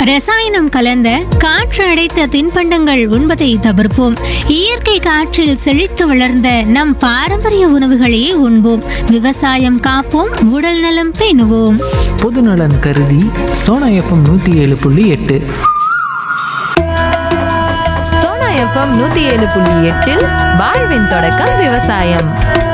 ரசாயனம் கலந்த காற்று அடைத்த தின்பண்டங்கள் உண்பதை தவிர்ப்போம் இயற்கை காற்றில் செழித்து வளர்ந்த நம் பாரம்பரிய உணவுகளையே உண்போம் விவசாயம் காப்போம் உடல் நலம் பேணுவோம் பொதுநலன் கருதி சோனா எஃப்எம் நூற்றி ஏழு புள்ளி எட்டு சோனா எஃப்எம் நூத்தி ஏழு புள்ளி எட்டில் வாழ்வின் தொடக்கம் விவசாயம்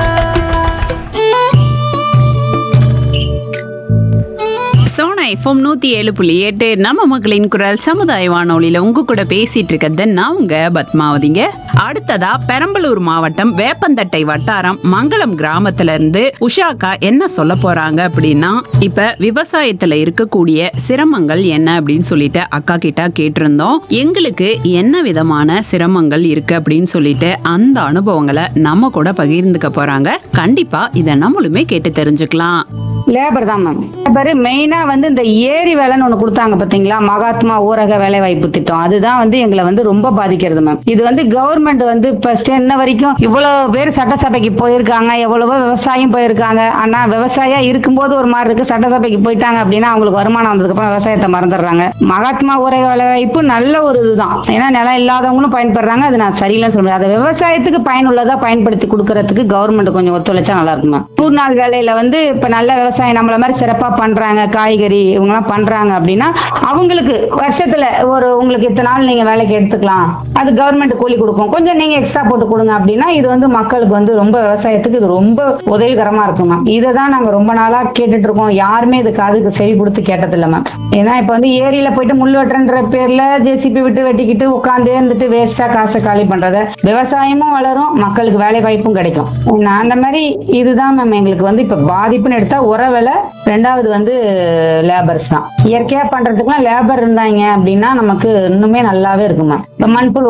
சோனா எஃப்எம் நூத்தி ஏழு புள்ளி எட்டு நம்ம மக்களின் குரல் சமுதாய வானொலியில உங்க கூட பேசிட்டு இருக்கிறது நான் உங்க பத்மாவதிங்க அடுத்ததா பெரம்பலூர் மாவட்டம் வேப்பந்தட்டை வட்டாரம் மங்களம் கிராமத்துல இருந்து உஷாக்கா என்ன சொல்ல போறாங்க அப்படின்னா இப்ப விவசாயத்துல இருக்கக்கூடிய சிரமங்கள் என்ன அப்படின்னு சொல்லிட்டு அக்கா கிட்ட கேட்டிருந்தோம் எங்களுக்கு என்ன விதமான சிரமங்கள் இருக்கு அப்படின்னு சொல்லிட்டு அந்த அனுபவங்களை நம்ம கூட பகிர்ந்துக்க போறாங்க கண்டிப்பா இதை நம்மளுமே கேட்டு தெரிஞ்சுக்கலாம் லேபர் தான் மேம் லேபர் மெயினா வந்து இந்த ஏரி வேலைன்னு ஒண்ணு கொடுத்தாங்க பாத்தீங்களா மகாத்மா ஊரக வேலை வாய்ப்பு திட்டம் அதுதான் வந்து எங்களை வந்து ரொம்ப பாதிக்கிறது மேம் இது வந்து கவர்மெண்ட் வந்து ஃபர்ஸ்ட் இன்ன வரைக்கும் இவ்வளவு பேர் சட்டசபைக்கு போயிருக்காங்க எவ்வளவோ விவசாயம் போயிருக்காங்க ஆனா விவசாயம் இருக்கும்போது ஒரு மாதிரி இருக்கு சட்டசபைக்கு போயிட்டாங்க அப்படின்னா அவங்களுக்கு வருமானம் வந்ததுக்கு அப்புறம் விவசாயத்தை மறந்துடுறாங்க மகாத்மா ஊரக வேலை வாய்ப்பு நல்ல ஒரு இதுதான் ஏன்னா நிலம் இல்லாதவங்களும் பயன்படுறாங்க அது நான் சரியில்லைன்னு சொல்ல முடியாது அதை விவசாயத்துக்கு பயனுள்ளதா பயன்படுத்தி கொடுக்கறதுக்கு கவர்மெண்ட் கொஞ்சம் ஒத்துழைச்சா நல்லா இருக்குமா நூறு நாள் வேலையில வந்து இப்ப நல்ல விவசாயம் நம்மள மாதிரி சிறப்பா பண்றாங்க காய்கறி இவங்க எல்லாம் பண்றாங்க அப்படின்னா அவங்களுக்கு வருஷத்துல ஒரு உங்களுக்கு இத்தனை நாள் நீங்க வேலைக்கு எடுத்துக்கலாம் அது கவர்மெண்ட் கூலி கொடுக்கும் கொஞ்சம் நீங்க எக்ஸ்ட்ரா போட்டு கொடுங்க அப்படின்னா இது வந்து மக்களுக்கு வந்து ரொம்ப விவசாயத்துக்கு இது ரொம்ப உதவிகரமா இருக்கும் மேம் இதை தான் நாங்க ரொம்ப நாளா கேட்டுட்டு இருக்கோம் யாருமே இதுக்கு அதுக்கு செவி கொடுத்து கேட்டதில்ல மேம் ஏன்னா இப்ப வந்து ஏரியில போயிட்டு முள் வெட்டுறன்ற பேர்ல ஜேசிபி விட்டு வெட்டிக்கிட்டு உட்கார்ந்தே இருந்துட்டு வேஸ்டா காசை காலி பண்றத விவசாயமும் வளரும் மக்களுக்கு வேலை வாய்ப்பும் கிடைக்கும் நான் அந்த மாதிரி இதுதான் மேம் எங்களுக்கு வந்து இப்ப பாதிப்புன்னு எடுத்தா உர விலை ரெண்டாவது வந்து லேபர்ஸ் தான் இயற்கையா பண்றதுக்குலாம் லேபர் இருந்தாங்க அப்படின்னா நமக்கு இன்னுமே நல்லாவே இருக்கும் மேம் இப்ப மண்புழு